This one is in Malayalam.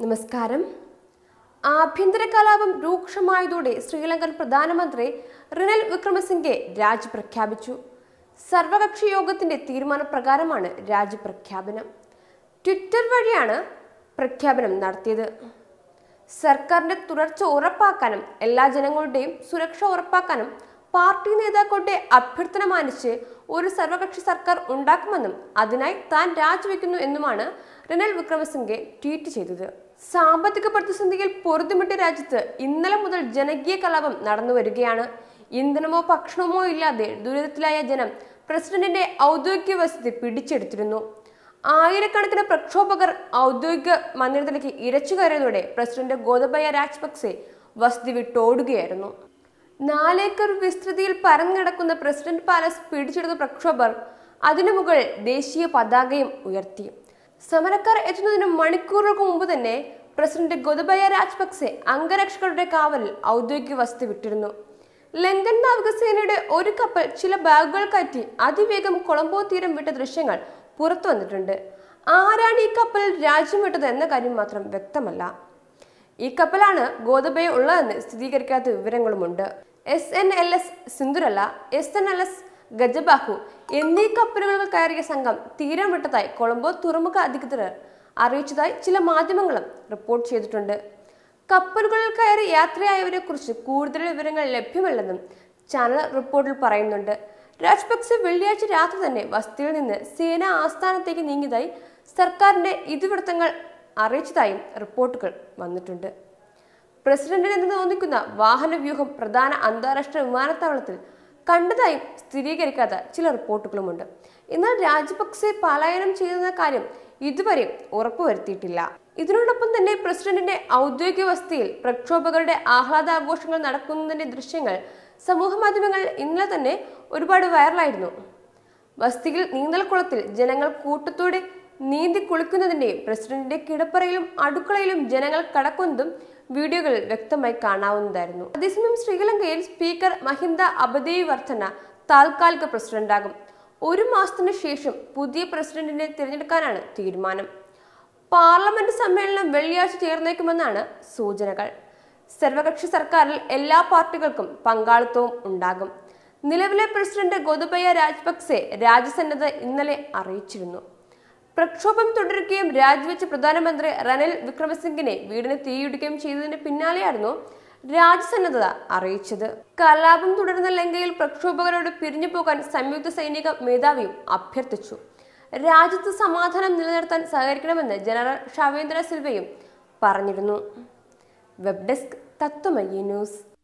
നമസ്കാരം ആഭ്യന്തര കലാപം രൂക്ഷമായതോടെ ശ്രീലങ്കൻ പ്രധാനമന്ത്രി റിനൽ വിക്രമസിംഗെ രാജി പ്രഖ്യാപിച്ചു സർവകക്ഷി യോഗത്തിന്റെ തീരുമാനപ്രകാരമാണ് രാജി പ്രഖ്യാപനം ട്വിറ്റർ വഴിയാണ് പ്രഖ്യാപനം നടത്തിയത് സർക്കാരിന്റെ തുടർച്ച ഉറപ്പാക്കാനും എല്ലാ ജനങ്ങളുടെയും സുരക്ഷ ഉറപ്പാക്കാനും പാർട്ടി നേതാക്കളുടെ അഭ്യർത്ഥന മാനിച്ച് ഒരു സർവകക്ഷി സർക്കാർ ഉണ്ടാക്കുമെന്നും അതിനായി താൻ രാജിവെക്കുന്നു എന്നുമാണ് റിനൽ വിക്രമസിംഗെ ട്വീറ്റ് ചെയ്തത് സാമ്പത്തിക പ്രതിസന്ധിയിൽ പൊറുതുമിട്ട രാജ്യത്ത് ഇന്നലെ മുതൽ ജനകീയ കലാപം നടന്നു വരികയാണ് ഇന്ധനമോ ഭക്ഷണമോ ഇല്ലാതെ ദുരിതത്തിലായ ജനം പ്രസിഡന്റിന്റെ ഔദ്യോഗിക വസതി പിടിച്ചെടുത്തിരുന്നു ആയിരക്കണക്കിന് പ്രക്ഷോഭകർ ഔദ്യോഗിക മന്ദിരത്തിലേക്ക് ഇരച്ചു കയറിയതോടെ പ്രസിഡന്റ് ഗോതബയ രാജപക്സെ വസതി വിട്ടോടുകയായിരുന്നു നാലേക്കർ വിസ്തൃതിയിൽ പരന്നിടക്കുന്ന പ്രസിഡന്റ് പാലസ് പിടിച്ചെടുത്ത പ്രക്ഷോഭർ അതിനു മുകളിൽ ദേശീയ പതാകയും ഉയർത്തി സമരക്കാർ എത്തുന്നതിന് മണിക്കൂറുകൾക്ക് മുമ്പ് തന്നെ പ്രസിഡന്റ് ഗോതബയ രാജപക്സെ അംഗരക്ഷകരുടെ കാവലിൽ ഔദ്യോഗിക വസതി വിട്ടിരുന്നു ലങ്കൻ നാവികസേനയുടെ ഒരു കപ്പൽ ചില ബാഗുകൾ കയറ്റി അതിവേഗം കൊളംബോ തീരം വിട്ട ദൃശ്യങ്ങൾ പുറത്തു വന്നിട്ടുണ്ട് ആരാണ് ഈ കപ്പൽ രാജ്യം വിട്ടത് എന്ന കാര്യം മാത്രം വ്യക്തമല്ല ഈ കപ്പലാണ് ഗോതബയ ഉള്ളതെന്ന് സ്ഥിരീകരിക്കാത്ത വിവരങ്ങളുമുണ്ട് S N L S Sindurala S N L S Gajabahu എന്നീ കപ്പലുകൾ കയറിയ സംഘം തീരം വിട്ടതായി കൊളംബോ തുറമുഖ അധികൃതർ അറിയിച്ചതായി ചില മാധ്യമങ്ങളും റിപ്പോർട്ട് ചെയ്തിട്ടുണ്ട് കപ്പലുകളിൽ കയറി യാത്രയായവരെ കുറിച്ച് കൂടുതൽ വിവരങ്ങൾ ലഭ്യമല്ലെന്നും ചാനൽ റിപ്പോർട്ടിൽ പറയുന്നുണ്ട് രാജപക്സെ വെള്ളിയാഴ്ച രാത്രി തന്നെ വസതിയിൽ നിന്ന് സേനാ ആസ്ഥാനത്തേക്ക് നീങ്ങിയതായി സർക്കാരിന്റെ ഇതിവൃത്തങ്ങൾ അറിയിച്ചതായും റിപ്പോർട്ടുകൾ വന്നിട്ടുണ്ട് പ്രസിഡന്റിനെ നിന്ന് തോന്നിക്കുന്ന വാഹനവ്യൂഹം പ്രധാന അന്താരാഷ്ട്ര വിമാനത്താവളത്തിൽ കണ്ടതായും സ്ഥിരീകരിക്കാത്ത ചില റിപ്പോർട്ടുകളുമുണ്ട് എന്നാൽ രാജപക്സെ പലായനം ചെയ്തെന്ന കാര്യം ഇതുവരെ ഉറപ്പുവരുത്തിയിട്ടില്ല ഇതിനോടൊപ്പം തന്നെ പ്രസിഡന്റിന്റെ ഔദ്യോഗിക വസതിയിൽ പ്രക്ഷോഭകരുടെ ആഹ്ലാദാഘോഷങ്ങൾ നടക്കുന്നതിന്റെ ദൃശ്യങ്ങൾ സമൂഹ മാധ്യമങ്ങളിൽ ഇന്നലെ തന്നെ ഒരുപാട് വൈറലായിരുന്നു വസതിയിൽ നീന്തൽക്കുളത്തിൽ ജനങ്ങൾ കൂട്ടത്തോടെ നീന്തി കുളിക്കുന്നതിന്റെയും പ്രസിഡന്റിന്റെ കിടപ്പറയിലും അടുക്കളയിലും ജനങ്ങൾ കടക്കുന്നതും വീഡിയോകളിൽ വ്യക്തമായി കാണാവുന്നതായിരുന്നു അതേസമയം ശ്രീലങ്കയിൽ സ്പീക്കർ മഹിന്ദ അബദേവി വർദ്ധന താൽക്കാലിക പ്രസിഡന്റാകും ഒരു മാസത്തിനു ശേഷം പുതിയ പ്രസിഡന്റിനെ തിരഞ്ഞെടുക്കാനാണ് തീരുമാനം പാർലമെന്റ് സമ്മേളനം വെള്ളിയാഴ്ച ചേർന്നേക്കുമെന്നാണ് സൂചനകൾ സർവകക്ഷി സർക്കാരിൽ എല്ലാ പാർട്ടികൾക്കും പങ്കാളിത്തവും ഉണ്ടാകും നിലവിലെ പ്രസിഡന്റ് ഗോതബയ രാജപക്സെ രാജ്യസന്നദ്ധ ഇന്നലെ അറിയിച്ചിരുന്നു പ്രക്ഷോഭം തുടരുകയും രാജിവെച്ച പ്രധാനമന്ത്രി റനിൽ വിക്രമസിംഗിനെ വീടിന് തീയിടുകയും ചെയ്തതിന് പിന്നാലെയായിരുന്നു രാജ്യസന്നദ്ധത അറിയിച്ചത് കലാപം തുടർന്ന ലങ്കയിൽ പ്രക്ഷോഭകരോട് പിരിഞ്ഞു പോകാൻ സംയുക്ത സൈനിക മേധാവിയും അഭ്യർത്ഥിച്ചു രാജ്യത്ത് സമാധാനം നിലനിർത്താൻ സഹകരിക്കണമെന്ന് ജനറൽ ഷവേന്ദ്ര സിൽവയും പറഞ്ഞിരുന്നു വെബ് ഡെസ്ക് തത്വമയി ന്യൂസ്